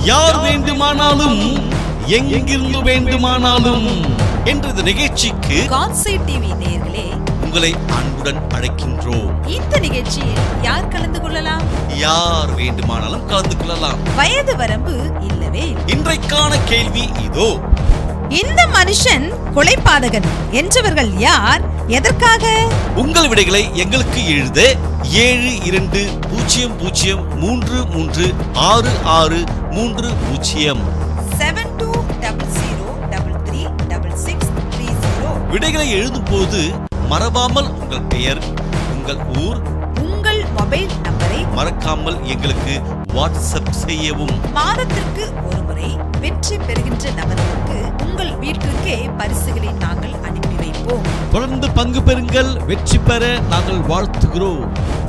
யார் வேண்டுமானாலும் எங்கிருந்து வேண்டுமானாலும் என்ற இந்த நிகழ்ச்சிக்கு காட்சைட் டிவி நேயர்களே உங்களை அன்புடன் அழைக்கின்றோம் இந்த நிகழ்ச்சியில் யார் கலந்து கொள்ளலாம் யார் வேண்டுமானாலும் கலந்து கொள்ளலாம் வயது வரம்பு இல்லவே இல்லை. இன்றைக்கான கேள்வி இதோ இந்த மனுஷன் கொலைபாதகன் என்றவர்கள் யார் எதற்காக உங்கள் விடைகளை எங்களுக்கு எழுத ஏழு இரண்டு பூஜ்ஜியம் பூஜ்ஜியம் மூன்று மூன்று ஆறு ஆறு மூன்று பூஜ்ஜியம் seven two double zero double three double six three zero விடைகளை எழுதும் போது மறவாமல் உங்கள் பெயர் உங்கள் ஊர் உங்கள் மொபைல் நம்பரை மறக்காமல் எங்களுக்கு வாட்ஸ்அப் செய்யவும் மாதத்திற்கு ஒரு முறை வெற்றி பெறுகின்ற நபர்களுக்கு உங்கள் வீட்டிற்கே பரிசுகளை நாங்கள் அனுப்பி வைப்போம் தொடர்ந்து பங்கு பெறுங்கள் வெற்றி பெற நாங்கள் வாழ்த்துகிறோம்